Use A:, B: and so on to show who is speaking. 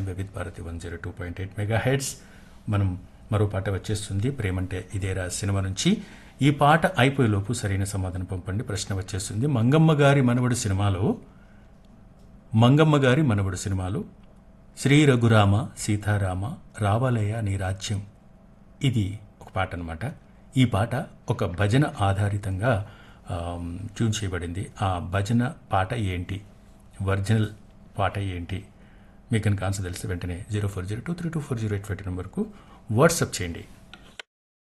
A: Vividh Bharati one zero two point eight megahertz మనం మరో పాట వచ్చేస్తుంది ప్రేమంటే ఇదేరా సినిమా నుంచి ఈ పాట అయిపోయేలోపు సరైన సమాధానం పంపండి ప్రశ్న వచ్చేస్తుంది మంగమ్మ గారి మనవడు సినిమాలో మంగమ్మ గారి మనవడు సినిమాలో శ్రీ రఘురామ సీతారామ రావాలయ్య నీ రాజ్యం ఇది ఒక పాట అనమాట ఈ పాట ఒక భజన ఆధారితంగా ఆమ్, ట్యూన్ చేయబడింది ఆ భజన పాట ఏంటి ఒరిజినల్ పాట ఏంటి మీకు కనుక ఆన్సర్ తెలిస్తే వెంటనే zero four zero two three two four zero eight five నెంబర్కు వాట్సాప్ చేయండి